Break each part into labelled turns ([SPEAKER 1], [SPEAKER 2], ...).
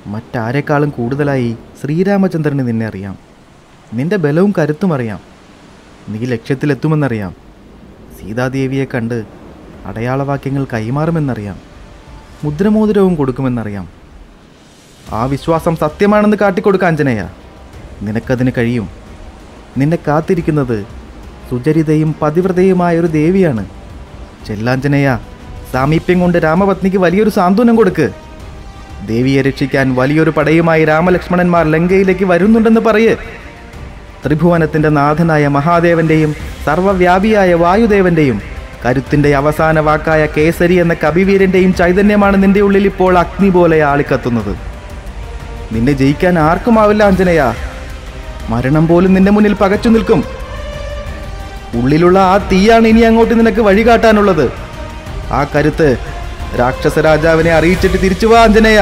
[SPEAKER 1] മറ്റാരെക്കാളും കൂടുതലായി ശ്രീരാമചന്ദ്രന് നിന്നെ അറിയാം നിന്റെ ബലവും കരുത്തും അറിയാം നീ ലക്ഷ്യത്തിലെത്തുമെന്നറിയാം സീതാദേവിയെ കണ്ട് അടയാളവാക്യങ്ങൾ കൈമാറുമെന്നറിയാം മുദ്രമോതിരവും കൊടുക്കുമെന്നറിയാം ആ വിശ്വാസം സത്യമാണെന്ന് കാട്ടിക്കൊടുക്ക ആഞ്ജനേയ നിനക്കതിന് കഴിയും നിന്നെ കാത്തിരിക്കുന്നത് സുചരിതയും പതിവ്രതയുമായ ഒരു ദേവിയാണ് ചെല്ലാഞ്ജനേയ സാമീപ്യം കൊണ്ട് രാമപത്നിക്ക് വലിയൊരു സാന്ത്വനം കൊടുക്ക് ദേവിയെ രക്ഷിക്കാൻ വലിയൊരു പടയുമായി രാമലക്ഷ്മണന്മാർ ലങ്കയിലേക്ക് വരുന്നുണ്ടെന്ന് പറയേ ത്രിഭുവനത്തിന്റെ നാഥനായ മഹാദേവന്റെയും സർവവ്യാപിയായ വായുദേവന്റെയും കരുത്തിന്റെ അവസാന വാക്കായ കേസരി എന്ന കവിവീരന്റെയും ചൈതന്യമാണ് നിന്റെ ഉള്ളിൽ ഇപ്പോൾ അഗ്നി പോലെ ആളിക്കത്തുന്നത് നിന്നെ ജയിക്കാൻ ആർക്കുമാവില്ല അഞ്ജനയ മരണം പോലും നിന്റെ മുന്നിൽ പകച്ചു നിൽക്കും ഉള്ളിലുള്ള ആ തീയാണ് ഇനി അങ്ങോട്ട് നിനക്ക് വഴികാട്ടാനുള്ളത് ആ കരുത്ത് രാക്ഷസ രാജാവിനെ അറിയിച്ചിട്ട് തിരിച്ചു വാ അഞ്ജനേയ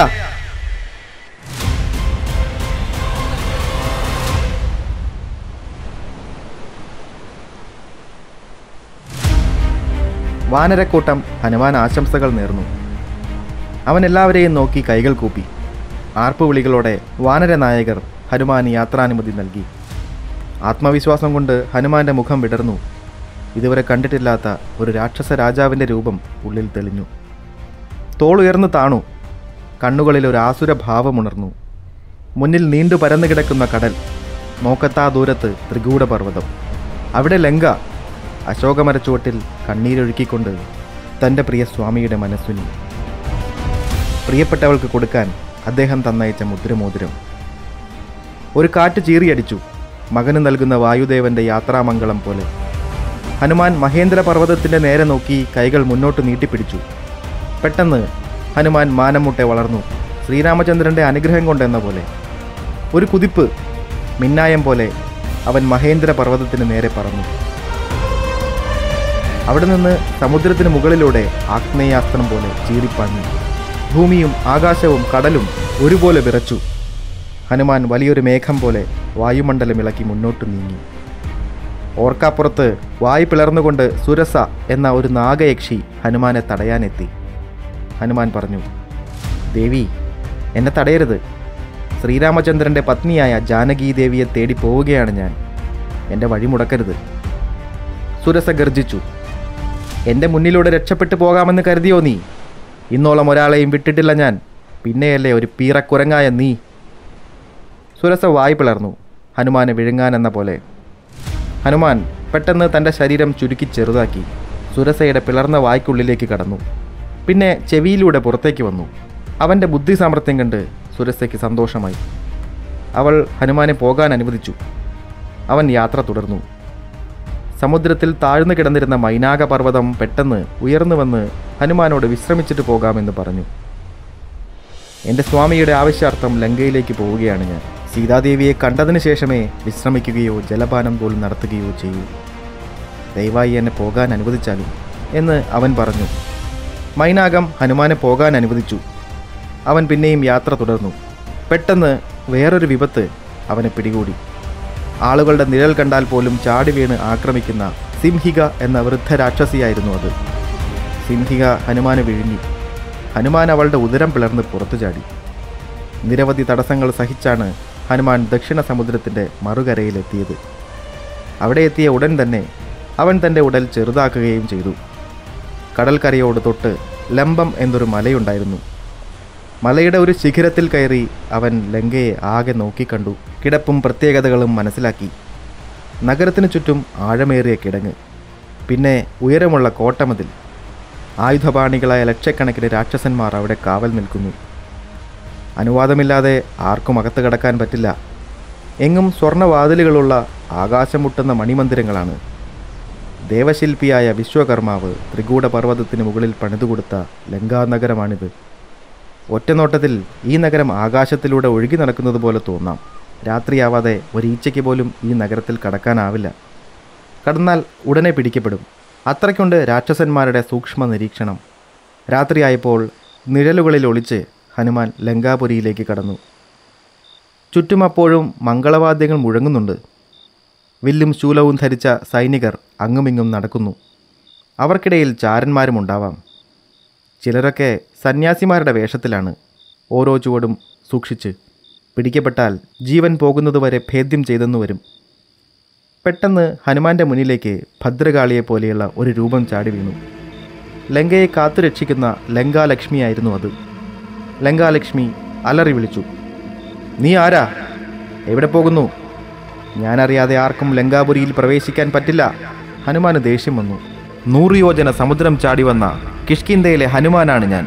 [SPEAKER 1] വാനരക്കൂട്ടം ഹനുമാൻ ആശംസകൾ നേർന്നു അവൻ എല്ലാവരെയും നോക്കി കൈകൾ കൂപ്പി ആർപ്പുവിളികളോടെ വാനരനായകർ ഹനുമാന് യാത്രാനുമതി നൽകി ആത്മവിശ്വാസം കൊണ്ട് ഹനുമാന്റെ മുഖം വിടർന്നു ഇതുവരെ കണ്ടിട്ടില്ലാത്ത ഒരു രാക്ഷസ രാജാവിൻ്റെ രൂപം ഉള്ളിൽ തെളിഞ്ഞു തോളുയർന്നു താണു കണ്ണുകളിൽ ഒരു ആസുര ഭാവമുണർന്നു മുന്നിൽ നീണ്ടു പരന്നു കിടക്കുന്ന കടൽ നോക്കത്താ ദൂരത്ത് ത്രികൂടപർവ്വതം അവിടെ ലങ്ക അശോകമരച്ചുവട്ടിൽ കണ്ണീരൊഴുക്കിക്കൊണ്ട് തൻ്റെ പ്രിയ സ്വാമിയുടെ മനസ്സുനി പ്രിയപ്പെട്ടവൾക്ക് കൊടുക്കാൻ അദ്ദേഹം തന്നയച്ച മുദ്രമോതിരം ഒരു കാറ്റ് ചീറിയടിച്ചു മകന് നൽകുന്ന വായുദേവന്റെ യാത്രാമംഗളം പോലെ ഹനുമാൻ മഹേന്ദ്ര പർവ്വതത്തിന്റെ നേരെ നോക്കി കൈകൾ മുന്നോട്ട് നീട്ടിപ്പിടിച്ചു പെട്ടെന്ന് ഹനുമാൻ മാനമുട്ടെ വളർന്നു ശ്രീരാമചന്ദ്രന്റെ അനുഗ്രഹം കൊണ്ടെന്ന പോലെ ഒരു കുതിപ്പ് മിന്നായം പോലെ അവൻ മഹേന്ദ്ര പർവ്വതത്തിന് നേരെ പറന്നു അവിടെ നിന്ന് സമുദ്രത്തിന് മുകളിലൂടെ ആഗ്നേയാസ്ത്രം പോലെ ചീറിപ്പാഞ്ഞു ഭൂമിയും ആകാശവും കടലും ഒരുപോലെ വിറച്ചു ഹനുമാൻ വലിയൊരു മേഘം പോലെ വായുമണ്ഡലം ഇളക്കി മുന്നോട്ട് നീങ്ങി ഓർക്കാപ്പുറത്ത് വായു പിളർന്നുകൊണ്ട് സുരസ എന്ന ഒരു നാഗയക്ഷി ഹനുമാനെ തടയാനെത്തി ഹനുമാൻ പറഞ്ഞു ദേവി എന്നെ തടയരുത് ശ്രീരാമചന്ദ്രൻ്റെ പത്നിയായ ജാനകി ദേവിയെ തേടി പോവുകയാണ് ഞാൻ എൻ്റെ വഴി മുടക്കരുത് സുരസ ഗർജിച്ചു എൻ്റെ മുന്നിലൂടെ രക്ഷപ്പെട്ടു പോകാമെന്ന് കരുതിയോ നീ ഇന്നോളം ഒരാളെയും വിട്ടിട്ടില്ല ഞാൻ പിന്നെയല്ലേ ഒരു പീറക്കുരങ്ങായ നീ സുരസ വായ് പിളർന്നു ഹനുമാനെ വിഴുങ്ങാൻ എന്ന പോലെ ഹനുമാൻ പെട്ടെന്ന് തൻ്റെ ശരീരം ചുരുക്കി ചെറുതാക്കി സുരസയുടെ പിളർന്ന വായ്ക്കുള്ളിലേക്ക് കടന്നു പിന്നെ ചെവിയിലൂടെ പുറത്തേക്ക് വന്നു അവൻ്റെ ബുദ്ധി സാമർത്ഥ്യം കണ്ട് സുരസയ്ക്ക് സന്തോഷമായി അവൾ ഹനുമാനെ പോകാൻ അനുവദിച്ചു അവൻ യാത്ര തുടർന്നു സമുദ്രത്തിൽ താഴ്ന്നു കിടന്നിരുന്ന മൈനാക പർവ്വതം പെട്ടെന്ന് ഉയർന്നു വന്ന് ഹനുമാനോട് വിശ്രമിച്ചിട്ട് പോകാമെന്ന് പറഞ്ഞു എൻ്റെ സ്വാമിയുടെ ആവശ്യാർത്ഥം ലങ്കയിലേക്ക് പോവുകയാണ് ഞാൻ സീതാദേവിയെ കണ്ടതിന് ശേഷമേ വിശ്രമിക്കുകയോ ജലപാനം പോലും നടത്തുകയോ ചെയ്യൂ ദയവായി എന്നെ പോകാൻ അനുവദിച്ചാലും എന്ന് അവൻ പറഞ്ഞു മൈനാകം ഹനുമാനെ പോകാൻ അനുവദിച്ചു അവൻ പിന്നെയും യാത്ര തുടർന്നു പെട്ടെന്ന് വേറൊരു വിപത്ത് അവനെ പിടികൂടി ആളുകളുടെ നിഴൽ കണ്ടാൽ പോലും ചാടി വീണ് ആക്രമിക്കുന്ന സിംഹിക എന്ന വൃദ്ധ രാക്ഷസിയായിരുന്നു അത് സിംഹിക ഹനുമാനെ വിഴുങ്ങി ഹനുമാൻ അവളുടെ ഉദരം പിളർന്ന് പുറത്തു ചാടി നിരവധി തടസ്സങ്ങൾ സഹിച്ചാണ് ഹനുമാൻ ദക്ഷിണ സമുദ്രത്തിൻ്റെ മറുകരയിലെത്തിയത് അവിടെ എത്തിയ ഉടൻ തന്നെ അവൻ തൻ്റെ ഉടൽ ചെറുതാക്കുകയും ചെയ്തു കടൽക്കരയോട് തൊട്ട് ലംബം എന്നൊരു മലയുണ്ടായിരുന്നു മലയുടെ ഒരു ശിഖരത്തിൽ കയറി അവൻ ലങ്കയെ ആകെ നോക്കിക്കണ്ടു കിടപ്പും പ്രത്യേകതകളും മനസ്സിലാക്കി നഗരത്തിനു ചുറ്റും ആഴമേറിയ കിടങ്ങ് പിന്നെ ഉയരമുള്ള കോട്ടമതിൽ ആയുധപാണികളായ ലക്ഷക്കണക്കിന് രാക്ഷസന്മാർ അവിടെ കാവൽ നിൽക്കുന്നു അനുവാദമില്ലാതെ ആർക്കും അകത്ത് കടക്കാൻ പറ്റില്ല എങ്ങും സ്വർണ്ണവാതിലുകളുള്ള ആകാശം മുട്ടുന്ന മണിമന്ദിരങ്ങളാണ് ദേവശില്പിയായ വിശ്വകർമാവ് ത്രികൂട പർവ്വതത്തിന് മുകളിൽ പണിതുകൊടുത്ത ലങ്കാനഗരമാണിത് ഒറ്റനോട്ടത്തിൽ ഈ നഗരം ആകാശത്തിലൂടെ ഒഴുകി നടക്കുന്നത് പോലെ തോന്നാം രാത്രിയാവാതെ ഒരു ഈച്ചയ്ക്ക് പോലും ഈ നഗരത്തിൽ കടക്കാനാവില്ല കടന്നാൽ ഉടനെ പിടിക്കപ്പെടും അത്രയ്ക്കുണ്ട് രാക്ഷസന്മാരുടെ സൂക്ഷ്മ നിരീക്ഷണം രാത്രിയായപ്പോൾ നിഴലുകളിൽ ഒളിച്ച് ഹനുമാൻ ലങ്കാപുരിയിലേക്ക് കടന്നു ചുറ്റും അപ്പോഴും മംഗളവാദ്യങ്ങൾ മുഴങ്ങുന്നുണ്ട് വില്ലും ശൂലവും ധരിച്ച സൈനികർ അങ്ങുമിങ്ങും നടക്കുന്നു അവർക്കിടയിൽ ചാരന്മാരും ഉണ്ടാവാം ചിലരൊക്കെ സന്യാസിമാരുടെ വേഷത്തിലാണ് ഓരോ ചുവടും സൂക്ഷിച്ച് പിടിക്കപ്പെട്ടാൽ ജീവൻ പോകുന്നതുവരെ ഭേദ്യം ചെയ്തെന്നു വരും പെട്ടെന്ന് ഹനുമാന്റെ മുന്നിലേക്ക് ഭദ്രകാളിയെ പോലെയുള്ള ഒരു രൂപം ചാടി വീണു ലങ്കയെ കാത്തുരക്ഷിക്കുന്ന ലങ്കാലക്ഷ്മിയായിരുന്നു അത് ലങ്കാലക്ഷ്മി അലറി വിളിച്ചു നീ ആരാ എവിടെ പോകുന്നു ഞാനറിയാതെ ആർക്കും ലങ്കാപുരിയിൽ പ്രവേശിക്കാൻ പറ്റില്ല ഹനുമാന് ദേഷ്യം വന്നു നൂറ് യോജന സമുദ്രം ചാടി വന്ന കിഷ്കിന്തയിലെ ഹനുമാനാണ് ഞാൻ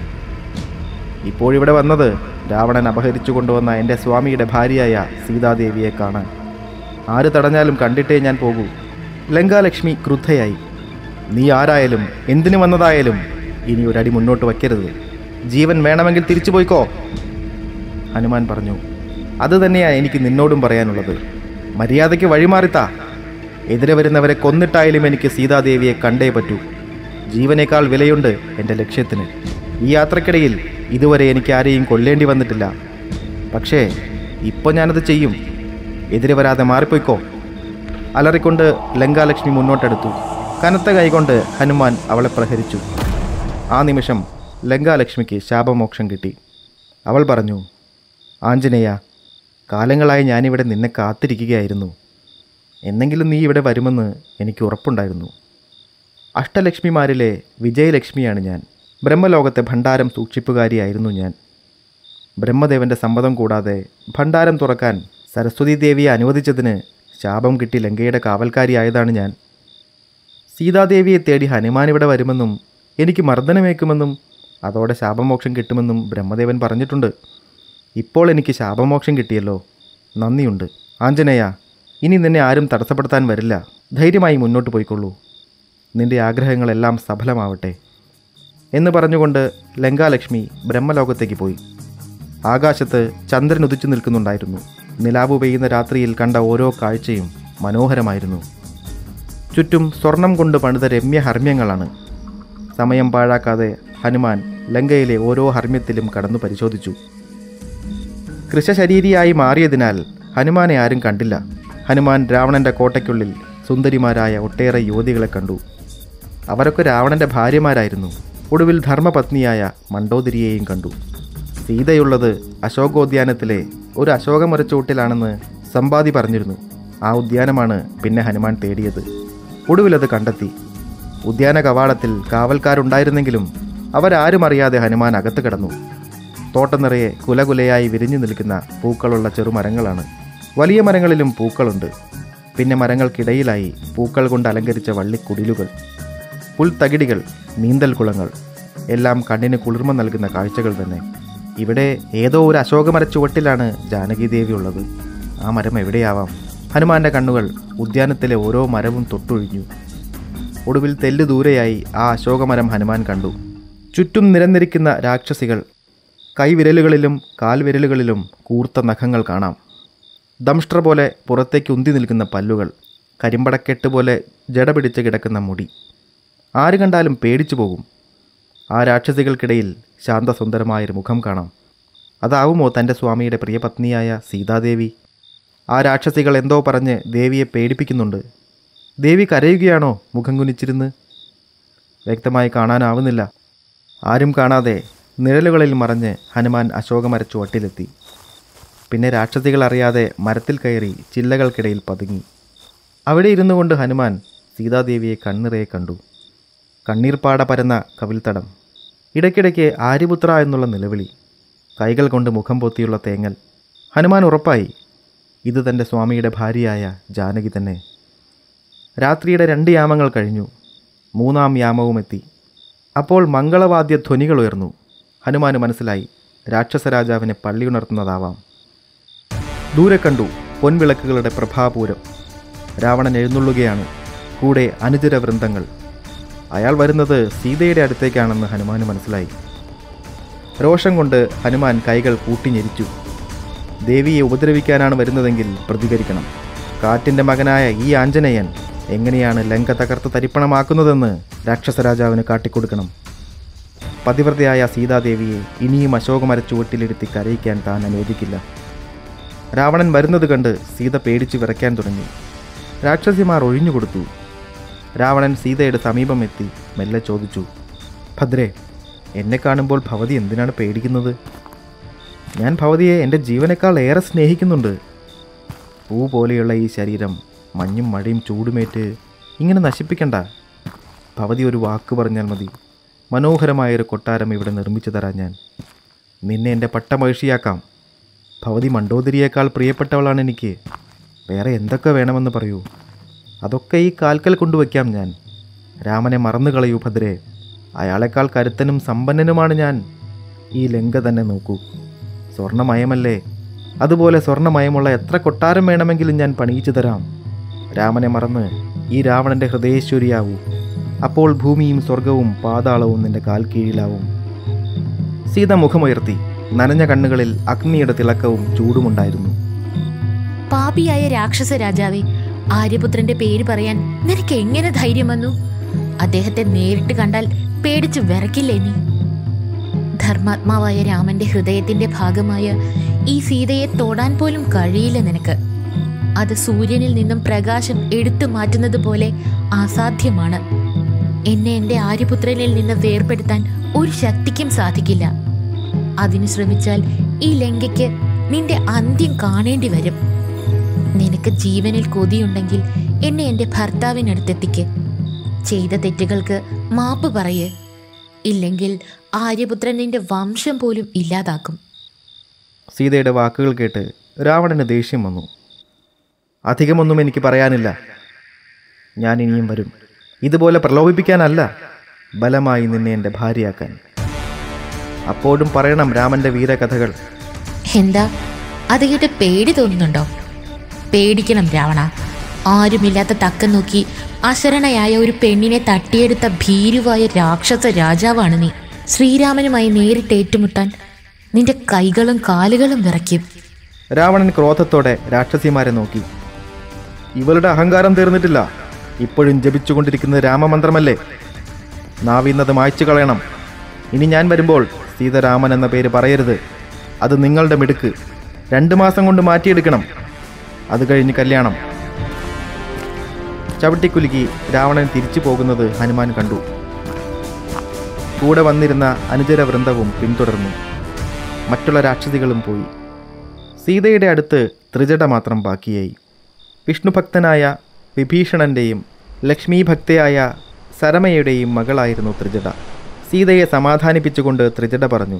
[SPEAKER 1] ഇപ്പോഴിവിടെ വന്നത് രാവണൻ അപഹരിച്ചു കൊണ്ടുവന്ന എൻ്റെ സ്വാമിയുടെ ഭാര്യയായ സീതാദേവിയെ കാണാൻ ആര് തടഞ്ഞാലും കണ്ടിട്ടേ ഞാൻ പോകൂ ലങ്കാലക്ഷ്മി ക്രുദ്ധയായി നീ ആരായാലും എന്തിനു വന്നതായാലും ഇനി ഒരടി മുന്നോട്ട് വയ്ക്കരുത് ജീവൻ വേണമെങ്കിൽ തിരിച്ചു പോയിക്കോ ഹനുമാൻ പറഞ്ഞു അത് തന്നെയാണ് എനിക്ക് നിന്നോടും പറയാനുള്ളത് മര്യാദയ്ക്ക് വഴിമാറിത്താ എതിരെ വരുന്നവരെ കൊന്നിട്ടായാലും എനിക്ക് സീതാദേവിയെ കണ്ടേ പറ്റൂ ജീവനേക്കാൾ വിലയുണ്ട് എൻ്റെ ലക്ഷ്യത്തിന് ഈ യാത്രക്കിടയിൽ ഇതുവരെ എനിക്ക് ആരെയും കൊല്ലേണ്ടി വന്നിട്ടില്ല പക്ഷേ ഇപ്പോൾ ഞാനത് ചെയ്യും എതിരെ വരാതെ മാറിപ്പോയിക്കോ അലറിക്കൊണ്ട് ലങ്കാലക്ഷ്മി മുന്നോട്ടെടുത്തു കനത്ത കൈകൊണ്ട് ഹനുമാൻ അവളെ പ്രഹരിച്ചു ആ നിമിഷം ലങ്കാലക്ഷ്മിക്ക് ശാപമോക്ഷം കിട്ടി അവൾ പറഞ്ഞു ആഞ്ജനേയ കാലങ്ങളായി ഞാനിവിടെ നിന്നെ കാത്തിരിക്കുകയായിരുന്നു എന്നെങ്കിലും നീ ഇവിടെ വരുമെന്ന് എനിക്ക് ഉറപ്പുണ്ടായിരുന്നു അഷ്ടലക്ഷ്മിമാരിലെ വിജയലക്ഷ്മിയാണ് ഞാൻ ബ്രഹ്മലോകത്തെ ഭണ്ഡാരം സൂക്ഷിപ്പുകാരിയായിരുന്നു ഞാൻ ബ്രഹ്മദേവന്റെ സമ്മതം കൂടാതെ ഭണ്ഡാരം തുറക്കാൻ സരസ്വതി ദേവിയെ അനുവദിച്ചതിന് ശാപം കിട്ടി ലങ്കയുടെ കാവൽക്കാരിയായതാണ് ഞാൻ സീതാദേവിയെ തേടി ഹനുമാൻ ഇവിടെ വരുമെന്നും എനിക്ക് മർദ്ദനമേക്കുമെന്നും അതോടെ ശാപമോക്ഷം കിട്ടുമെന്നും ബ്രഹ്മദേവൻ പറഞ്ഞിട്ടുണ്ട് ഇപ്പോൾ എനിക്ക് ശാപമോക്ഷം കിട്ടിയല്ലോ നന്ദിയുണ്ട് ആഞ്ജനേയ ഇനി നിന്നെ ആരും തടസ്സപ്പെടുത്താൻ വരില്ല ധൈര്യമായി മുന്നോട്ട് പോയിക്കൊള്ളൂ നിന്റെ ആഗ്രഹങ്ങളെല്ലാം സഫലമാവട്ടെ എന്ന് പറഞ്ഞുകൊണ്ട് ലങ്കാലക്ഷ്മി ബ്രഹ്മലോകത്തേക്ക് പോയി ആകാശത്ത് ചന്ദ്രൻ ഉദിച്ചു നിൽക്കുന്നുണ്ടായിരുന്നു നിലാവ് പെയ്യുന്ന രാത്രിയിൽ കണ്ട ഓരോ കാഴ്ചയും മനോഹരമായിരുന്നു ചുറ്റും സ്വർണം കൊണ്ട് പണിത രമ്യ ഹർമ്മ്യങ്ങളാണ് സമയം പാഴാക്കാതെ ഹനുമാൻ ലങ്കയിലെ ഓരോ ഹർമ്മ്യത്തിലും കടന്നു പരിശോധിച്ചു കൃഷശരീരിയായി മാറിയതിനാൽ ഹനുമാനെ ആരും കണ്ടില്ല ഹനുമാൻ രാവണന്റെ കോട്ടയ്ക്കുള്ളിൽ സുന്ദരിമാരായ ഒട്ടേറെ യുവതികളെ കണ്ടു അവരൊക്കെ രാവണന്റെ ഭാര്യമാരായിരുന്നു ഒടുവിൽ ധർമ്മപത്നിയായ മണ്ഡോദരിയെയും കണ്ടു സീതയുള്ളത് അശോകോദ്യാനത്തിലെ ഒരു അശോകമരച്ചൂട്ടിലാണെന്ന് സമ്പാദി പറഞ്ഞിരുന്നു ആ ഉദ്യാനമാണ് പിന്നെ ഹനുമാൻ തേടിയത് ഒടുവിലത് കണ്ടെത്തി ഉദ്യാന കവാടത്തിൽ കാവൽക്കാരുണ്ടായിരുന്നെങ്കിലും അവരാരും അറിയാതെ ഹനുമാൻ അകത്ത് കിടന്നു തോട്ടം നിറയെ കുലകുലയായി വിരിഞ്ഞു നിൽക്കുന്ന പൂക്കളുള്ള ചെറുമരങ്ങളാണ് വലിയ മരങ്ങളിലും പൂക്കളുണ്ട് പിന്നെ മരങ്ങൾക്കിടയിലായി പൂക്കൾ കൊണ്ട് അലങ്കരിച്ച വള്ളിക്കുടിലുകൾ പുൽത്തകിടികൾ നീന്തൽ കുളങ്ങൾ എല്ലാം കണ്ണിന് കുളിർമ നൽകുന്ന കാഴ്ചകൾ തന്നെ ഇവിടെ ഏതോ ഒരു അശോകമര ചുവട്ടിലാണ് ജാനകീദേവി ഉള്ളത് ആ മരം എവിടെയാവാം ഹനുമാന്റെ കണ്ണുകൾ ഉദ്യാനത്തിലെ ഓരോ മരവും തൊട്ടൊഴിഞ്ഞു ഒടുവിൽ തെല്ലു ദൂരെയായി ആ അശോകമരം ഹനുമാൻ കണ്ടു ചുറ്റും നിരന്നിരിക്കുന്ന രാക്ഷസികൾ കൈവിരലുകളിലും കാൽവിരലുകളിലും കൂർത്ത നഖങ്ങൾ കാണാം ദംഷ്ട്ര പോലെ പുറത്തേക്ക് ഉന്തി നിൽക്കുന്ന പല്ലുകൾ കരിമ്പടക്കെട്ട് പോലെ ജട പിടിച്ച് കിടക്കുന്ന മുടി ആര് കണ്ടാലും പേടിച്ചു പോകും ആ രാക്ഷസികൾക്കിടയിൽ ശാന്തസുന്ദരമായൊരു മുഖം കാണാം അതാവുമോ തൻ്റെ സ്വാമിയുടെ പ്രിയപത്നിയായ സീതാദേവി ആ രാക്ഷസികൾ എന്തോ പറഞ്ഞ് ദേവിയെ പേടിപ്പിക്കുന്നുണ്ട് ദേവി കരയുകയാണോ മുഖം കുനിച്ചിരുന്ന് വ്യക്തമായി കാണാനാവുന്നില്ല ആരും കാണാതെ നിഴലുകളിൽ മറഞ്ഞ് ഹനുമാൻ അശോകമര ചുവട്ടിലെത്തി പിന്നെ രാക്ഷസികൾ അറിയാതെ മരത്തിൽ കയറി ചില്ലകൾക്കിടയിൽ പതുങ്ങി അവിടെ ഇരുന്നു കൊണ്ട് ഹനുമാൻ സീതാദേവിയെ കണ്ണിറയെ കണ്ടു കണ്ണീർപ്പാട പരന്ന കവിൽത്തടം ഇടയ്ക്കിടയ്ക്ക് ആര്യപുത്ര എന്നുള്ള നിലവിളി കൈകൾ കൊണ്ട് മുഖം പൊത്തിയുള്ള തേങ്ങൽ ഹനുമാൻ ഉറപ്പായി ഇത് തൻ്റെ സ്വാമിയുടെ ഭാര്യയായ ജാനകി തന്നെ രാത്രിയുടെ രണ്ട് യാമങ്ങൾ കഴിഞ്ഞു മൂന്നാം യാമവും എത്തി അപ്പോൾ മംഗളവാദ്യ ധ്വനികൾ ഉയർന്നു ഹനുമാന് മനസ്സിലായി രാക്ഷസരാജാവിനെ പള്ളിയുണർത്തുന്നതാവാം ദൂരെ കണ്ടു പൊൻവിളക്കുകളുടെ പ്രഭാപൂരം രാവണൻ എഴുന്നള്ളുകയാണ് കൂടെ അനുചര വൃന്ദങ്ങൾ അയാൾ വരുന്നത് സീതയുടെ അടുത്തേക്കാണെന്ന് ഹനുമാന് മനസ്സിലായി രോഷം കൊണ്ട് ഹനുമാൻ കൈകൾ കൂട്ടിഞ്ഞെരിച്ചു ദേവിയെ ഉപദ്രവിക്കാനാണ് വരുന്നതെങ്കിൽ പ്രതികരിക്കണം കാറ്റിൻ്റെ മകനായ ഈ ആഞ്ജനേയൻ എങ്ങനെയാണ് ലങ്ക തകർത്ത് തരിപ്പണമാക്കുന്നതെന്ന് രാക്ഷസരാജാവിന് കാട്ടിക്കൊടുക്കണം പതിവ്രതയായ സീതാദേവിയെ ഇനിയും അശോകമര ചുവട്ടിലിരുത്തി കരയിക്കാൻ താൻ അനുവദിക്കില്ല രാവണൻ വരുന്നത് കണ്ട് സീത പേടിച്ച് വിറയ്ക്കാൻ തുടങ്ങി രാക്ഷസിമാർ ഒഴിഞ്ഞുകൊടുത്തു രാവണൻ സീതയുടെ സമീപം എത്തി മെല്ലെ ചോദിച്ചു ഭദ്രേ എന്നെ കാണുമ്പോൾ ഭവതി എന്തിനാണ് പേടിക്കുന്നത് ഞാൻ ഭവതിയെ എൻ്റെ ജീവനേക്കാൾ ഏറെ സ്നേഹിക്കുന്നുണ്ട് പൂ പോലെയുള്ള ഈ ശരീരം മഞ്ഞും മഴയും ചൂടുമേറ്റ് ഇങ്ങനെ നശിപ്പിക്കണ്ട ഭവതി ഒരു വാക്ക് പറഞ്ഞാൽ മതി മനോഹരമായൊരു കൊട്ടാരം ഇവിടെ നിർമ്മിച്ചു തരാൻ ഞാൻ നിന്നെ എൻ്റെ പട്ടമഹിഷിയാക്കാം ഭവതി മണ്ടോദരിയേക്കാൾ പ്രിയപ്പെട്ടവളാണ് എനിക്ക് വേറെ എന്തൊക്കെ വേണമെന്ന് പറയൂ അതൊക്കെ ഈ കാൽക്കൽ കൊണ്ടുവയ്ക്കാം ഞാൻ രാമനെ മറന്നു കളയൂ ഭദ്രേ അയാളെക്കാൾ കരുത്തനും സമ്പന്നനുമാണ് ഞാൻ ഈ ലങ്ക തന്നെ നോക്കൂ സ്വർണ്ണമയമല്ലേ അതുപോലെ സ്വർണ്ണമയമുള്ള എത്ര കൊട്ടാരം വേണമെങ്കിലും ഞാൻ പണിയിച്ചു തരാം രാമനെ മറന്ന് ഈ രാവണൻ്റെ ഹൃദയേശ്വരിയാവൂ അപ്പോൾ ഭൂമിയും സ്വർഗവും പാതാളവും നിന്റെ കാൽ കീഴിലാവും സീത മുഖമുയർത്തി നനഞ്ഞ കണ്ണുകളിൽ അഗ്നിയുടെ തിളക്കവും ചൂടുമുണ്ടായിരുന്നു
[SPEAKER 2] പാപിയായ രാക്ഷസ രാജാവേ ആര്യപുത്രന്റെ പേര് പറയാൻ നിനക്ക് എങ്ങനെ ധൈര്യം വന്നു അദ്ദേഹത്തെ നേരിട്ട് കണ്ടാൽ പേടിച്ചു വിറക്കില്ലേ നീ ധർമാത്മാവായ രാമന്റെ ഹൃദയത്തിന്റെ ഭാഗമായ ഈ സീതയെ തൊടാൻ പോലും കഴിയില്ല നിനക്ക് അത് സൂര്യനിൽ നിന്നും പ്രകാശം എടുത്തു മാറ്റുന്നത് പോലെ അസാധ്യമാണ് എന്നെ എന്റെ ആര്യപുത്രനിൽ നിന്ന് വേർപെടുത്താൻ ഒരു ശക്തിക്കും സാധിക്കില്ല അതിന് ശ്രമിച്ചാൽ ഈ ലങ്കയ്ക്ക് നിന്റെ അന്ത്യം കാണേണ്ടി വരും നിനക്ക് ജീവനിൽ കൊതിയുണ്ടെങ്കിൽ എന്നെ എന്റെ ഭർത്താവിനടുത്തെത്തിക്ക് ചെയ്ത തെറ്റുകൾക്ക് മാപ്പ് പറയേ ഇല്ലെങ്കിൽ ആര്യപുത്രൻ നിന്റെ വംശം പോലും ഇല്ലാതാക്കും
[SPEAKER 1] സീതയുടെ വാക്കുകൾ കേട്ട് രാവണന് ദേഷ്യം വന്നു അധികമൊന്നും എനിക്ക് പറയാനില്ല ഞാൻ ഇനിയും വരും ഇതുപോലെ പ്രലോഭിപ്പിക്കാനല്ല ബലമായി നിന്നെ എൻ്റെ ഭാര്യയാക്കാൻ അപ്പോഴും പറയണം രാമൻ്റെ വീരകഥകൾ
[SPEAKER 2] എന്താ അത് കേട്ട് പേടി തോന്നുന്നുണ്ടോ പേടിക്കണം രാവണ ആരുമില്ലാത്ത തക്കം നോക്കി അശരണയായ ഒരു പെണ്ണിനെ തട്ടിയെടുത്ത ഭീരുവായ രാക്ഷസ രാജാവാണ് നീ ശ്രീരാമനുമായി നേരിട്ട് ഏറ്റുമുട്ടാൻ നിന്റെ കൈകളും കാലുകളും വിറയ്ക്കും
[SPEAKER 1] രാവണൻ ക്രോധത്തോടെ രാക്ഷസിമാരെ നോക്കി ഇവളുടെ അഹങ്കാരം തീർന്നിട്ടില്ല ഇപ്പോഴും ജപിച്ചുകൊണ്ടിരിക്കുന്നത് രാമമന്ത്രമല്ലേ നാവിന്നത് മായ്ച്ചു കളയണം ഇനി ഞാൻ വരുമ്പോൾ സീതാരാമൻ എന്ന പേര് പറയരുത് അത് നിങ്ങളുടെ മിടുക്ക് രണ്ട് മാസം കൊണ്ട് മാറ്റിയെടുക്കണം അത് കഴിഞ്ഞ് കല്യാണം ചവിട്ടിക്കുലുക്കി രാവണൻ തിരിച്ചു പോകുന്നത് ഹനുമാൻ കണ്ടു കൂടെ വന്നിരുന്ന അനുചര വൃന്ദവും പിന്തുടർന്നു മറ്റുള്ള രാക്ഷസികളും പോയി സീതയുടെ അടുത്ത് ത്രിജട മാത്രം ബാക്കിയായി വിഷ്ണുഭക്തനായ വിഭീഷണൻ്റെയും ലക്ഷ്മീഭക്തയായ സരമയുടെയും മകളായിരുന്നു ത്രിജട സീതയെ സമാധാനിപ്പിച്ചുകൊണ്ട് ത്രിജട പറഞ്ഞു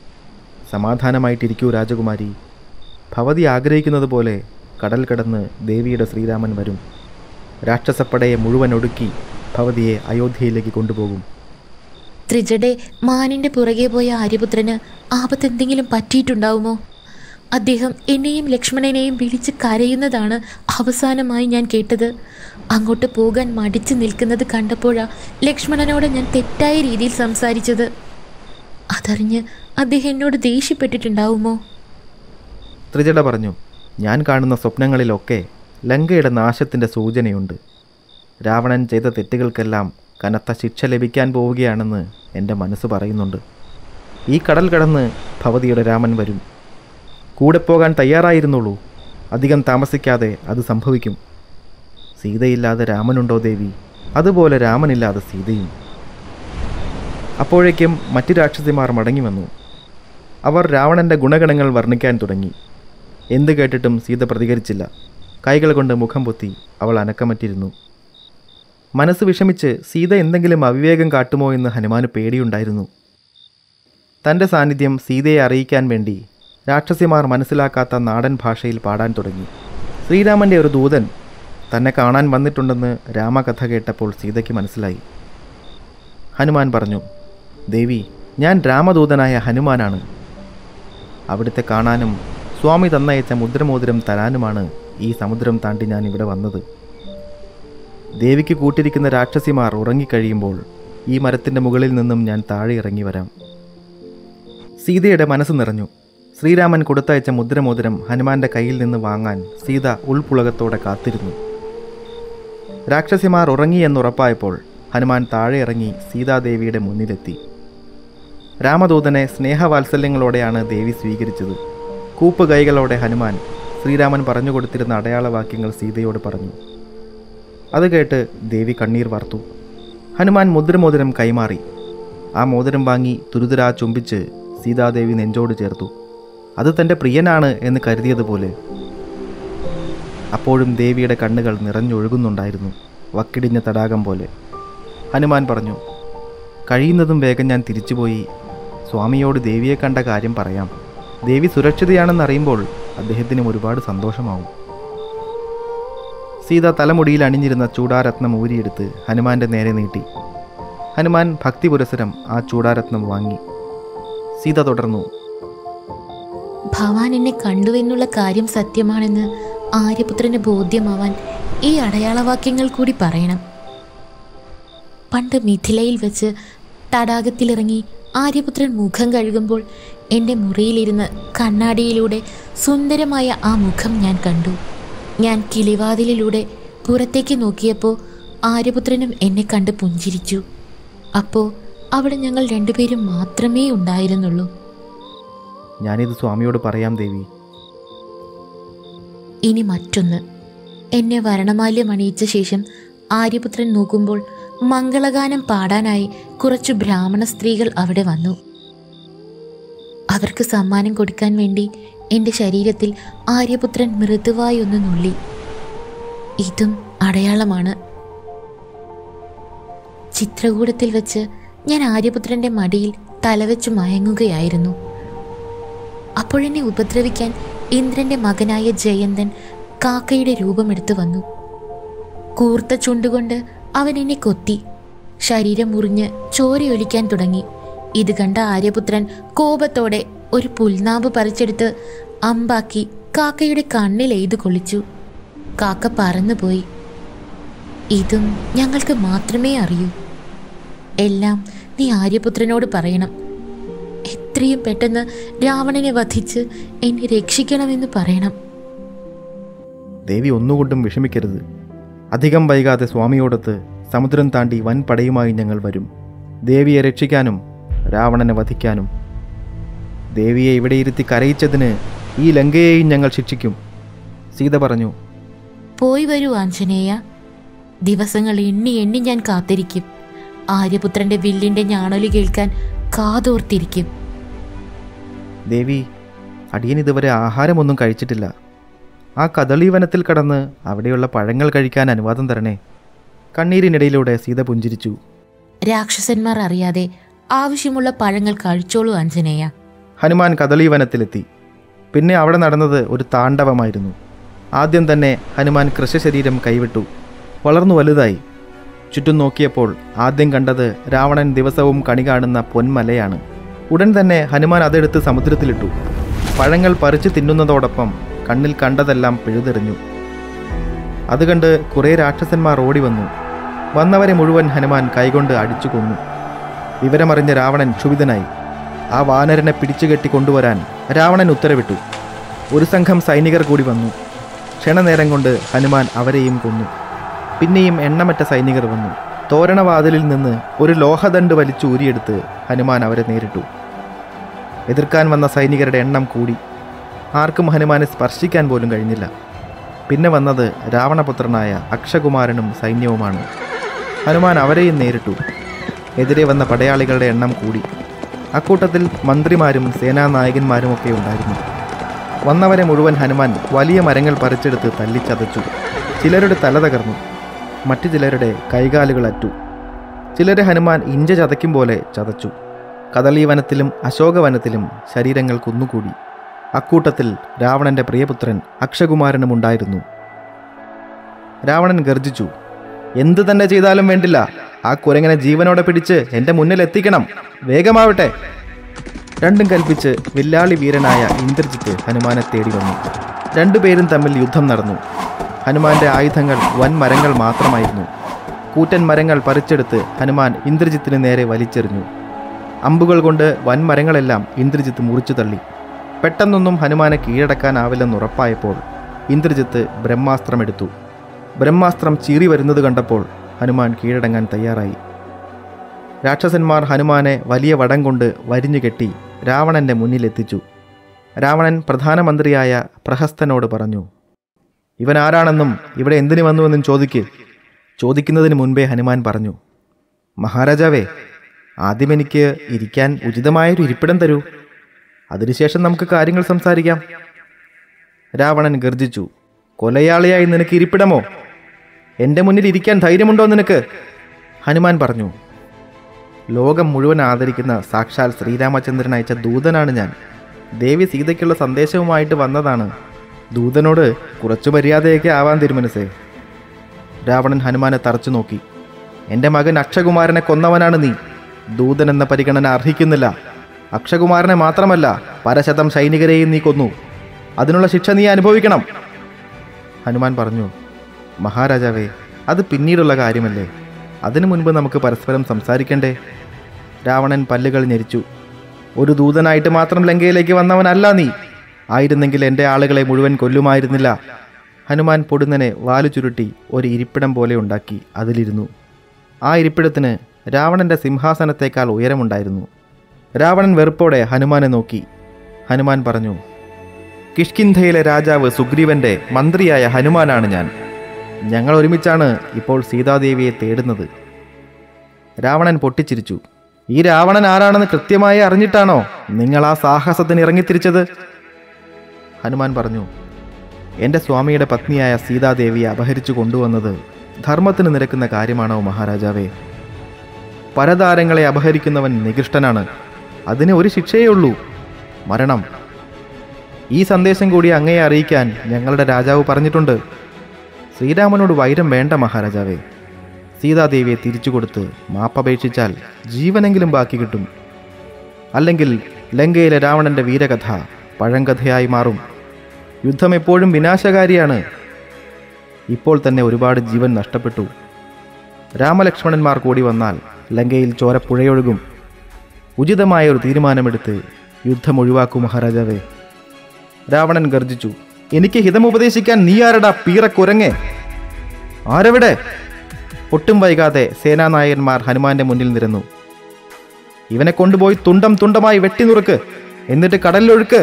[SPEAKER 1] സമാധാനമായിട്ടിരിക്കൂ രാജകുമാരി ഭവതി ആഗ്രഹിക്കുന്നത് പോലെ കടൽ കടന്ന് ദേവിയുടെ ശ്രീരാമൻ വരും രാക്ഷസപ്പടയെ മുഴുവൻ ഒടുക്കി ഭവതിയെ അയോധ്യയിലേക്ക് കൊണ്ടുപോകും
[SPEAKER 2] ത്രിജടെ മാനിന്റെ പുറകെ പോയ ആര്യപുത്രന് ആപത്തെന്തെങ്കിലും പറ്റിയിട്ടുണ്ടാവുമോ അദ്ദേഹം എന്നെയും ലക്ഷ്മണനെയും വിളിച്ച് കരയുന്നതാണ് അവസാനമായി ഞാൻ കേട്ടത് അങ്ങോട്ട് പോകാൻ മടിച്ചു നിൽക്കുന്നത് കണ്ടപ്പോഴാ ലക്ഷ്മണനോട് ഞാൻ തെറ്റായ രീതിയിൽ സംസാരിച്ചത് അതറിഞ്ഞ് അദ്ദേഹം എന്നോട് ദേഷ്യപ്പെട്ടിട്ടുണ്ടാവുമോ
[SPEAKER 1] ത്രിജട പറഞ്ഞു ഞാൻ കാണുന്ന സ്വപ്നങ്ങളിലൊക്കെ ലങ്കയുടെ നാശത്തിൻ്റെ സൂചനയുണ്ട് രാവണൻ ചെയ്ത തെറ്റുകൾക്കെല്ലാം കനത്ത ശിക്ഷ ലഭിക്കാൻ പോവുകയാണെന്ന് എൻ്റെ മനസ്സ് പറയുന്നുണ്ട് ഈ കടൽ കടന്ന് ഭവതിയുടെ രാമൻ വരും കൂടെ പോകാൻ തയ്യാറായിരുന്നുള്ളൂ അധികം താമസിക്കാതെ അത് സംഭവിക്കും സീതയില്ലാതെ രാമനുണ്ടോ ദേവി അതുപോലെ രാമനില്ലാതെ സീതയും അപ്പോഴേക്കും മറ്റു രാക്ഷസിമാർ മടങ്ങി വന്നു അവർ രാവണൻ്റെ ഗുണഗണങ്ങൾ വർണ്ണിക്കാൻ തുടങ്ങി എന്ത് കേട്ടിട്ടും സീത പ്രതികരിച്ചില്ല കൈകൾ കൊണ്ട് മുഖം പൊത്തി അവൾ അനക്കമറ്റിരുന്നു മനസ്സ് വിഷമിച്ച് സീത എന്തെങ്കിലും അവിവേകം കാട്ടുമോ എന്ന് ഹനുമാന് പേടിയുണ്ടായിരുന്നു തൻ്റെ സാന്നിധ്യം സീതയെ അറിയിക്കാൻ വേണ്ടി രാക്ഷസിമാർ മനസ്സിലാക്കാത്ത നാടൻ ഭാഷയിൽ പാടാൻ തുടങ്ങി ശ്രീരാമൻ്റെ ഒരു ദൂതൻ തന്നെ കാണാൻ വന്നിട്ടുണ്ടെന്ന് രാമകഥ കേട്ടപ്പോൾ സീതയ്ക്ക് മനസ്സിലായി ഹനുമാൻ പറഞ്ഞു ദേവി ഞാൻ രാമദൂതനായ ഹനുമാനാണ് അവിടുത്തെ കാണാനും സ്വാമി തന്നയച്ച മുദ്രമോതിരം തരാനുമാണ് ഈ സമുദ്രം താണ്ടി ഞാൻ ഇവിടെ വന്നത് ദേവിക്ക് കൂട്ടിരിക്കുന്ന രാക്ഷസിമാർ ഉറങ്ങിക്കഴിയുമ്പോൾ ഈ മരത്തിൻ്റെ മുകളിൽ നിന്നും ഞാൻ താഴെ ഇറങ്ങി വരാം സീതയുടെ മനസ്സ് നിറഞ്ഞു ശ്രീരാമൻ കൊടുത്തയച്ച മുദ്രമോതിരം ഹനുമാന്റെ കയ്യിൽ നിന്ന് വാങ്ങാൻ സീത ഉൾപുളകത്തോടെ കാത്തിരുന്നു രാക്ഷസിമാർ ഉറങ്ങി എന്നുറപ്പായപ്പോൾ ഹനുമാൻ താഴെ ഇറങ്ങി സീതാദേവിയുടെ മുന്നിലെത്തി രാമദൂതനെ സ്നേഹവാത്സല്യങ്ങളോടെയാണ് ദേവി സ്വീകരിച്ചത് കൂപ്പ് കൈകളോടെ ഹനുമാൻ ശ്രീരാമൻ പറഞ്ഞു കൊടുത്തിരുന്ന അടയാളവാക്യങ്ങൾ സീതയോട് പറഞ്ഞു അത് കേട്ട് ദേവി കണ്ണീർ വാർത്തു ഹനുമാൻ മുദ്രമോതിരം കൈമാറി ആ മോതിരം വാങ്ങി തുരുതുരാ ചുംബിച്ച് സീതാദേവി നെഞ്ചോട് ചേർത്തു അത് തൻ്റെ പ്രിയനാണ് എന്ന് കരുതിയതുപോലെ അപ്പോഴും ദേവിയുടെ കണ്ണുകൾ നിറഞ്ഞൊഴുകുന്നുണ്ടായിരുന്നു വക്കിടിഞ്ഞ തടാകം പോലെ ഹനുമാൻ പറഞ്ഞു കഴിയുന്നതും വേഗം ഞാൻ തിരിച്ചുപോയി സ്വാമിയോട് ദേവിയെ കണ്ട കാര്യം പറയാം ദേവി സുരക്ഷിതയാണെന്നറിയുമ്പോൾ അദ്ദേഹത്തിനും ഒരുപാട് സന്തോഷമാവും സീത തലമുടിയിൽ അണിഞ്ഞിരുന്ന ചൂടാരത്നം ഊരിയെടുത്ത് ഹനുമാന്റെ നേരെ നീട്ടി ഹനുമാൻ ഭക്തി പുരസരം ആ ചൂടാരത്നം വാങ്ങി സീത തുടർന്നു
[SPEAKER 2] ഭവാൻ എന്നെ കണ്ടുവെന്നുള്ള കാര്യം സത്യമാണെന്ന് ആര്യപുത്രന് ബോധ്യമാവാൻ ഈ അടയാളവാക്യങ്ങൾ കൂടി പറയണം പണ്ട് മിഥിലയിൽ വെച്ച് തടാകത്തിലിറങ്ങി ആര്യപുത്രൻ മുഖം കഴുകുമ്പോൾ എൻ്റെ മുറിയിലിരുന്ന് കണ്ണാടിയിലൂടെ സുന്ദരമായ ആ മുഖം ഞാൻ കണ്ടു ഞാൻ കിളിവാതിലിലൂടെ പുറത്തേക്ക് നോക്കിയപ്പോൾ ആര്യപുത്രനും എന്നെ കണ്ട് പുഞ്ചിരിച്ചു അപ്പോൾ അവിടെ ഞങ്ങൾ രണ്ടുപേരും മാത്രമേ ഉണ്ടായിരുന്നുള്ളൂ
[SPEAKER 1] ഞാനിത് സ്വാമിയോട് പറയാം ദേവി
[SPEAKER 2] ഇനി മറ്റൊന്ന് എന്നെ വരണമാല്യം അണിയിച്ച ശേഷം ആര്യപുത്രൻ നോക്കുമ്പോൾ മംഗളഗാനം പാടാനായി കുറച്ചു ബ്രാഹ്മണ സ്ത്രീകൾ അവിടെ വന്നു അവർക്ക് സമ്മാനം കൊടുക്കാൻ വേണ്ടി എൻ്റെ ശരീരത്തിൽ ആര്യപുത്രൻ മൃദുവായി ഒന്ന് നുള്ളി ഇതും അടയാളമാണ് ചിത്രകൂടത്തിൽ വെച്ച് ഞാൻ ആര്യപുത്രന്റെ മടിയിൽ തലവെച്ച് മയങ്ങുകയായിരുന്നു അപ്പോഴെന്നെ ഉപദ്രവിക്കാൻ ഇന്ദ്രന്റെ മകനായ ജയന്തൻ കാക്കയുടെ രൂപമെടുത്തു വന്നു കൂർത്ത ചുണ്ടുകൊണ്ട് അവൻ എന്നെ കൊത്തി ശരീരം മുറിഞ്ഞ് ചോരയൊലിക്കാൻ തുടങ്ങി ഇത് കണ്ട ആര്യപുത്രൻ കോപത്തോടെ ഒരു പുൽനാമ്പ് പറിച്ചെടുത്ത് അമ്പാക്കി കാക്കയുടെ കണ്ണിൽ എയ്തു കൊള്ളിച്ചു കാക്ക പറന്നുപോയി ഇതും ഞങ്ങൾക്ക് മാത്രമേ അറിയൂ എല്ലാം നീ ആര്യപുത്രനോട് പറയണം എത്രയും പെട്ടെന്ന് രാവണനെ വധിച്ച് എന്നെ രക്ഷിക്കണമെന്ന് പറയണം
[SPEAKER 1] ദേവി ഒന്നുകൊണ്ടും വിഷമിക്കരുത് അധികം വൈകാതെ സ്വാമിയോടൊത്ത് സമുദ്രം താണ്ടി വൻ പടയുമായി ഞങ്ങൾ വരും ദേവിയെ രക്ഷിക്കാനും രാവണനെ വധിക്കാനും ദേവിയെ ഇവിടെ ഇരുത്തി കരയിച്ചതിന് ഈ ലങ്കയെയും ഞങ്ങൾ ശിക്ഷിക്കും സീത പറഞ്ഞു
[SPEAKER 2] പോയി വരൂ ആഞ്ജനേയ ദിവസങ്ങൾ എണ്ണി എണ്ണി ഞാൻ കാത്തിരിക്കും ആര്യപുത്രന്റെ വില്ലിന്റെ ഞാണൊലി കേൾക്കാൻ കാതോർത്തിരിക്കും
[SPEAKER 1] ദേവി അടിയൻ ഇതുവരെ ആഹാരമൊന്നും കഴിച്ചിട്ടില്ല ആ കദളി വനത്തിൽ കടന്ന് അവിടെയുള്ള പഴങ്ങൾ കഴിക്കാൻ അനുവാദം തരണേ കണ്ണീരിനിടയിലൂടെ സീത പുഞ്ചിരിച്ചു
[SPEAKER 2] രാക്ഷസന്മാർ അറിയാതെ ആവശ്യമുള്ള പഴങ്ങൾ കഴിച്ചോളൂ ആഞ്ജനേയ
[SPEAKER 1] ഹനുമാൻ കദളി വനത്തിലെത്തി പിന്നെ അവിടെ നടന്നത് ഒരു താണ്ഡവമായിരുന്നു ആദ്യം തന്നെ ഹനുമാൻ കൃഷശരീരം കൈവിട്ടു വളർന്നു വലുതായി ചുറ്റും നോക്കിയപ്പോൾ ആദ്യം കണ്ടത് രാവണൻ ദിവസവും കണി കാണുന്ന പൊന്മലയാണ് ഉടൻ തന്നെ ഹനുമാൻ അതെടുത്ത് സമുദ്രത്തിലിട്ടു പഴങ്ങൾ പറിച്ചു തിന്നുന്നതോടൊപ്പം കണ്ണിൽ കണ്ടതെല്ലാം പിഴുതെറിഞ്ഞു അത് കണ്ട് കുറേ രാക്ഷസന്മാർ ഓടി വന്നു വന്നവരെ മുഴുവൻ ഹനുമാൻ കൈകൊണ്ട് അടിച്ചു കൊന്നു വിവരമറിഞ്ഞ രാവണൻ ക്ഷുഭിതനായി ആ വാനരനെ പിടിച്ചുകെട്ടി കൊണ്ടുവരാൻ രാവണൻ ഉത്തരവിട്ടു ഒരു സംഘം സൈനികർ കൂടി വന്നു ക്ഷണനേരം കൊണ്ട് ഹനുമാൻ അവരെയും കൊന്നു പിന്നെയും എണ്ണമറ്റ സൈനികർ വന്നു തോരണവാതിലിൽ നിന്ന് ഒരു ലോഹദണ്ഡ് വലിച്ചു ഊരിയെടുത്ത് ഹനുമാൻ അവരെ നേരിട്ടു എതിർക്കാൻ വന്ന സൈനികരുടെ എണ്ണം കൂടി ആർക്കും ഹനുമാനെ സ്പർശിക്കാൻ പോലും കഴിഞ്ഞില്ല പിന്നെ വന്നത് രാവണപുത്രനായ അക്ഷകുമാരനും സൈന്യവുമാണ് ഹനുമാൻ അവരെയും നേരിട്ടു എതിരെ വന്ന പടയാളികളുടെ എണ്ണം കൂടി അക്കൂട്ടത്തിൽ മന്ത്രിമാരും സേനാനായകന്മാരും ഒക്കെ ഉണ്ടായിരുന്നു വന്നവരെ മുഴുവൻ ഹനുമാൻ വലിയ മരങ്ങൾ പറിച്ചെടുത്ത് തല്ലിച്ചതച്ചു ചിലരുടെ തല തകർന്നു മറ്റു ചിലരുടെ കൈകാലുകൾ അറ്റു ചിലരെ ഹനുമാൻ ഇഞ്ച ചതയ്ക്കും പോലെ ചതച്ചു കദളി വനത്തിലും അശോകവനത്തിലും ശരീരങ്ങൾ കുന്നുകൂടി അക്കൂട്ടത്തിൽ രാവണന്റെ പ്രിയപുത്രൻ അക്ഷകുമാരനും ഉണ്ടായിരുന്നു രാവണൻ ഗർജിച്ചു എന്തു തന്നെ ചെയ്താലും വേണ്ടില്ല ആ കുരങ്ങനെ ജീവനോടെ പിടിച്ച് എൻ്റെ മുന്നിൽ എത്തിക്കണം വേഗമാവട്ടെ രണ്ടും കൽപ്പിച്ച് വില്ലാളി വീരനായ ഇന്ദ്രജിത്ത് ഹനുമാനെ തേടി വന്നു രണ്ടുപേരും തമ്മിൽ യുദ്ധം നടന്നു ഹനുമാന്റെ ആയുധങ്ങൾ വൻ മരങ്ങൾ മാത്രമായിരുന്നു കൂറ്റൻ മരങ്ങൾ പറിച്ചെടുത്ത് ഹനുമാൻ ഇന്ദ്രജിത്തിന് നേരെ വലിച്ചെറിഞ്ഞു അമ്പുകൾ കൊണ്ട് വൻ മരങ്ങളെല്ലാം ഇന്ദ്രജിത്ത് മുറിച്ചു തള്ളി പെട്ടെന്നൊന്നും ഹനുമാനെ കീഴടക്കാനാവില്ലെന്ന് ഉറപ്പായപ്പോൾ ഇന്ദ്രജിത്ത് ബ്രഹ്മാസ്ത്രമെടുത്തു ബ്രഹ്മാസ്ത്രം ചീറി വരുന്നത് കണ്ടപ്പോൾ ഹനുമാൻ കീഴടങ്ങാൻ തയ്യാറായി രാക്ഷസന്മാർ ഹനുമാനെ വലിയ വടം കൊണ്ട് വരിഞ്ഞു കെട്ടി രാവണന്റെ മുന്നിലെത്തിച്ചു രാവണൻ പ്രധാനമന്ത്രിയായ പ്രഹസ്തനോട് പറഞ്ഞു ഇവൻ ആരാണെന്നും ഇവിടെ എന്തിനു വന്നുവെന്നും ചോദിക്ക് ചോദിക്കുന്നതിന് മുൻപേ ഹനുമാൻ പറഞ്ഞു മഹാരാജാവേ ആദ്യം എനിക്ക് ഇരിക്കാൻ ഉചിതമായൊരു ഇരിപ്പിടം തരൂ അതിനുശേഷം നമുക്ക് കാര്യങ്ങൾ സംസാരിക്കാം രാവണൻ ഗർജിച്ചു കൊലയാളിയായി നിനക്ക് ഇരിപ്പിടമോ എൻ്റെ മുന്നിൽ ഇരിക്കാൻ ധൈര്യമുണ്ടോ നിനക്ക് ഹനുമാൻ പറഞ്ഞു ലോകം മുഴുവൻ ആദരിക്കുന്ന സാക്ഷാൽ ശ്രീരാമചന്ദ്രൻ അയച്ച ദൂതനാണ് ഞാൻ ദേവി സീതയ്ക്കുള്ള സന്ദേശവുമായിട്ട് വന്നതാണ് ദൂതനോട് കുറച്ചു മര്യാദയൊക്കെ ആവാൻ തിരുമനസേ രാവണൻ ഹനുമാനെ തറച്ചു നോക്കി എൻ്റെ മകൻ അക്ഷകുമാരനെ കൊന്നവനാണ് നീ ദൂതൻ എന്ന പരിഗണന അർഹിക്കുന്നില്ല അക്ഷകുമാരനെ മാത്രമല്ല പരശതം സൈനികരെയും നീ കൊന്നു അതിനുള്ള ശിക്ഷ നീ അനുഭവിക്കണം ഹനുമാൻ പറഞ്ഞു മഹാരാജാവേ അത് പിന്നീടുള്ള കാര്യമല്ലേ അതിനു മുൻപ് നമുക്ക് പരസ്പരം സംസാരിക്കണ്ടേ രാവണൻ പല്ലുകൾ ഞെരിച്ചു ഒരു ദൂതനായിട്ട് മാത്രം ലങ്കയിലേക്ക് വന്നവനല്ല നീ ആയിരുന്നെങ്കിൽ എൻ്റെ ആളുകളെ മുഴുവൻ കൊല്ലുമായിരുന്നില്ല ഹനുമാൻ പൊടുന്നനെ വാലു ചുരുട്ടി ഒരു ഇരിപ്പിടം പോലെ ഉണ്ടാക്കി അതിലിരുന്നു ആ ഇരിപ്പിടത്തിന് രാവണന്റെ സിംഹാസനത്തേക്കാൾ ഉയരമുണ്ടായിരുന്നു രാവണൻ വെറുപ്പോടെ ഹനുമാനെ നോക്കി ഹനുമാൻ പറഞ്ഞു കിഷ്കിന്ധയിലെ രാജാവ് സുഗ്രീവന്റെ മന്ത്രിയായ ഹനുമാനാണ് ഞാൻ ഞങ്ങൾ ഒരുമിച്ചാണ് ഇപ്പോൾ സീതാദേവിയെ തേടുന്നത് രാവണൻ പൊട്ടിച്ചിരിച്ചു ഈ രാവണൻ ആരാണെന്ന് കൃത്യമായി അറിഞ്ഞിട്ടാണോ നിങ്ങൾ ആ സാഹസത്തിന് ഇറങ്ങിത്തിരിച്ചത് ഹനുമാൻ പറഞ്ഞു എൻ്റെ സ്വാമിയുടെ പത്നിയായ സീതാദേവിയെ അപഹരിച്ചു കൊണ്ടുവന്നത് ധർമ്മത്തിന് നിരക്കുന്ന കാര്യമാണോ മഹാരാജാവേ പരതാരങ്ങളെ അപഹരിക്കുന്നവൻ നികൃഷ്ടനാണ് അതിന് ഒരു ശിക്ഷയേ ഉള്ളൂ മരണം ഈ സന്ദേശം കൂടി അങ്ങയെ അറിയിക്കാൻ ഞങ്ങളുടെ രാജാവ് പറഞ്ഞിട്ടുണ്ട് ശ്രീരാമനോട് വൈരം വേണ്ട മഹാരാജാവേ സീതാദേവിയെ തിരിച്ചു കൊടുത്ത് മാപ്പപേക്ഷിച്ചാൽ ജീവനെങ്കിലും ബാക്കി കിട്ടും അല്ലെങ്കിൽ ലങ്കയിലെ രാവണന്റെ വീരകഥ പഴങ്കഥയായി മാറും യുദ്ധം എപ്പോഴും വിനാശകാരിയാണ് ഇപ്പോൾ തന്നെ ഒരുപാട് ജീവൻ നഷ്ടപ്പെട്ടു രാമലക്ഷ്മണന്മാർ കൂടി വന്നാൽ ലങ്കയിൽ ചോരപ്പുഴയൊഴുകും ഉചിതമായ ഒരു തീരുമാനമെടുത്ത് യുദ്ധം ഒഴിവാക്കൂ മഹാരാജാവേ രാവണൻ ഗർജിച്ചു എനിക്ക് ഹിതമുപദേശിക്കാൻ നീ ആരടാ പീറക്കുരങ്ങേ ആരെവിടെ ഒട്ടും വൈകാതെ സേനാനായകന്മാർ ഹനുമാന്റെ മുന്നിൽ നിരന്നു ഇവനെ കൊണ്ടുപോയി തുണ്ടം തുണ്ടമായി വെട്ടിനുറുക്ക് എന്നിട്ട് കടലിലൊഴുക്ക്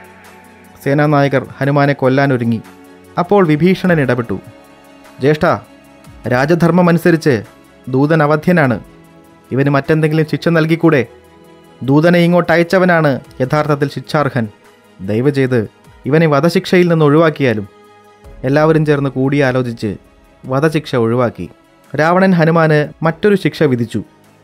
[SPEAKER 1] സേനാനായകർ ഹനുമാനെ കൊല്ലാനൊരുങ്ങി അപ്പോൾ വിഭീഷണൻ ഇടപെട്ടു ജ്യേഷ്ഠ രാജധർമ്മമനുസരിച്ച് ദൂതൻ അവധ്യനാണ് ഇവന് മറ്റെന്തെങ്കിലും ശിക്ഷ നൽകിക്കൂടെ ദൂതനെ ഇങ്ങോട്ട് അയച്ചവനാണ് യഥാർത്ഥത്തിൽ ശിക്ഷാർഹൻ ദയവ് ചെയ്ത് ഇവനെ വധശിക്ഷയിൽ നിന്ന് ഒഴിവാക്കിയാലും എല്ലാവരും ചേർന്ന് കൂടിയാലോചിച്ച് വധശിക്ഷ ഒഴിവാക്കി രാവണൻ ഹനുമാന് മറ്റൊരു ശിക്ഷ വിധിച്ചു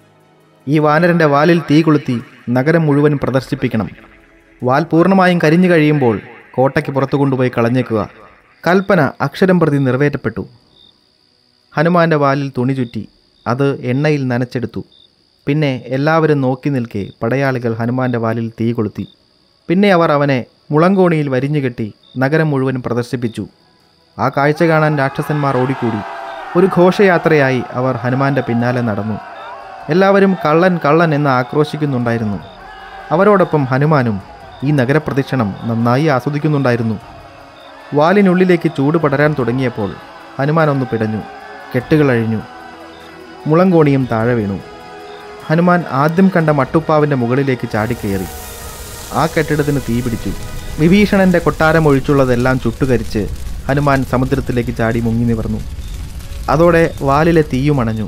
[SPEAKER 1] ഈ വാനരന്റെ വാലിൽ തീ കൊളുത്തി നഗരം മുഴുവൻ പ്രദർശിപ്പിക്കണം വാൽ പൂർണ്ണമായും കരിഞ്ഞു കഴിയുമ്പോൾ കോട്ടയ്ക്ക് പുറത്തു കൊണ്ടുപോയി കളഞ്ഞേക്കുക കൽപ്പന അക്ഷരം പ്രതി നിറവേറ്റപ്പെട്ടു ഹനുമാന്റെ വാലിൽ തുണി ചുറ്റി അത് എണ്ണയിൽ നനച്ചെടുത്തു പിന്നെ എല്ലാവരും നോക്കി നിൽക്കെ പടയാളികൾ ഹനുമാന്റെ വാലിൽ തീ കൊളുത്തി പിന്നെ അവർ അവനെ മുളങ്കോണിയിൽ വരിഞ്ഞുകെട്ടി നഗരം മുഴുവൻ പ്രദർശിപ്പിച്ചു ആ കാഴ്ച കാണാൻ രാക്ഷസന്മാർ ഓടിക്കൂടി ഒരു ഘോഷയാത്രയായി അവർ ഹനുമാന്റെ പിന്നാലെ നടന്നു എല്ലാവരും കള്ളൻ കള്ളൻ എന്ന് ആക്രോശിക്കുന്നുണ്ടായിരുന്നു അവരോടൊപ്പം ഹനുമാനും ഈ നഗരപ്രദക്ഷിണം നന്നായി ആസ്വദിക്കുന്നുണ്ടായിരുന്നു വാലിനുള്ളിലേക്ക് ചൂട് പടരാൻ തുടങ്ങിയപ്പോൾ ഹനുമാൻ ഒന്ന് പിടഞ്ഞു കെട്ടുകൾ അഴിഞ്ഞു മുളങ്കോണിയും താഴെ വീണു ഹനുമാൻ ആദ്യം കണ്ട മട്ടുപ്പാവിൻ്റെ മുകളിലേക്ക് ചാടിക്കയറി ആ കെട്ടിടത്തിന് തീ പിടിച്ചു വിഭീഷണന്റെ കൊട്ടാരം ഒഴിച്ചുള്ളതെല്ലാം ചുട്ടുകരിച്ച് ഹനുമാൻ സമുദ്രത്തിലേക്ക് ചാടി മുങ്ങി നിവർന്നു അതോടെ വാലിലെ തീയും അണഞ്ഞു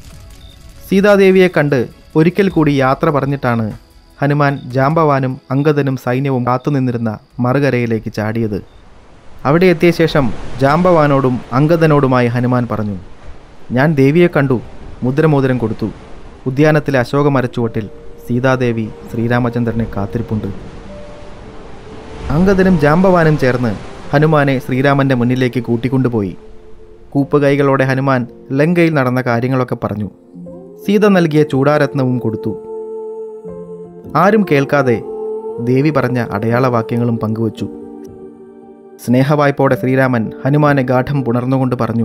[SPEAKER 1] സീതാദേവിയെ കണ്ട് ഒരിക്കൽ കൂടി യാത്ര പറഞ്ഞിട്ടാണ് ഹനുമാൻ ജാമ്പവാനും അങ്കദനും സൈന്യവും കാത്തുനിന്നിരുന്ന മറുകരയിലേക്ക് ചാടിയത് അവിടെ എത്തിയ ശേഷം ജാമ്പവാനോടും അങ്കദനോടുമായി ഹനുമാൻ പറഞ്ഞു ഞാൻ ദേവിയെ കണ്ടു മുദ്രമോതിരം കൊടുത്തു ഉദ്യാനത്തിലെ അശോക മരച്ചുവട്ടിൽ സീതാദേവി ശ്രീരാമചന്ദ്രനെ കാത്തിരിപ്പുണ്ട് അങ്കദനും ജാമ്പവാനും ചേർന്ന് ഹനുമാനെ ശ്രീരാമന്റെ മുന്നിലേക്ക് കൂട്ടിക്കൊണ്ടുപോയി കൂപ്പുകൈകളോടെ ഹനുമാൻ ലങ്കയിൽ നടന്ന കാര്യങ്ങളൊക്കെ പറഞ്ഞു സീത നൽകിയ ചൂടാരത്നവും കൊടുത്തു ആരും കേൾക്കാതെ ദേവി പറഞ്ഞ അടയാളവാക്യങ്ങളും പങ്കുവച്ചു സ്നേഹവായ്പോടെ ശ്രീരാമൻ ഹനുമാനെ ഗാഠം പുണർന്നുകൊണ്ട് പറഞ്ഞു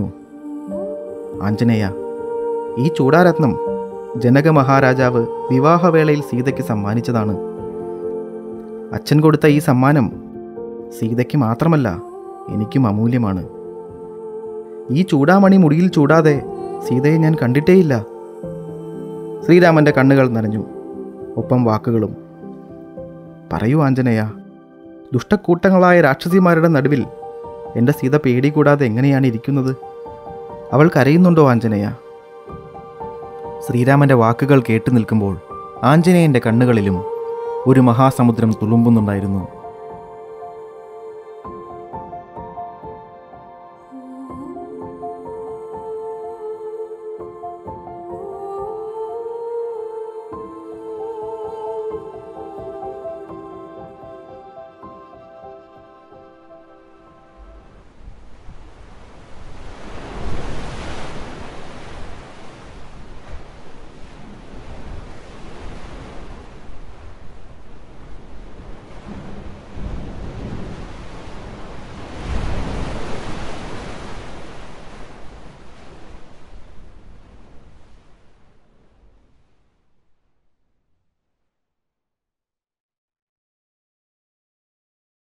[SPEAKER 1] ആഞ്ജനേയ ഈ ചൂടാരത്നം ജനക മഹാരാജാവ് വിവാഹവേളയിൽ സീതയ്ക്ക് സമ്മാനിച്ചതാണ് അച്ഛൻ കൊടുത്ത ഈ സമ്മാനം സീതയ്ക്ക് മാത്രമല്ല എനിക്കും അമൂല്യമാണ് ഈ ചൂടാമണി മുടിയിൽ ചൂടാതെ സീതയെ ഞാൻ കണ്ടിട്ടേയില്ല ശ്രീരാമന്റെ കണ്ണുകൾ നനഞ്ഞു ഒപ്പം വാക്കുകളും പറയൂ ആഞ്ജനേയ ദുഷ്ടക്കൂട്ടങ്ങളായ രാക്ഷസിമാരുടെ നടുവിൽ എൻ്റെ സീത പേടി കൂടാതെ എങ്ങനെയാണ് ഇരിക്കുന്നത് അവൾ കരയുന്നുണ്ടോ ആഞ്ജനേയ ശ്രീരാമന്റെ വാക്കുകൾ കേട്ടു നിൽക്കുമ്പോൾ ആഞ്ജനേയന്റെ കണ്ണുകളിലും ഒരു മഹാസമുദ്രം തുളുമ്പുന്നുണ്ടായിരുന്നു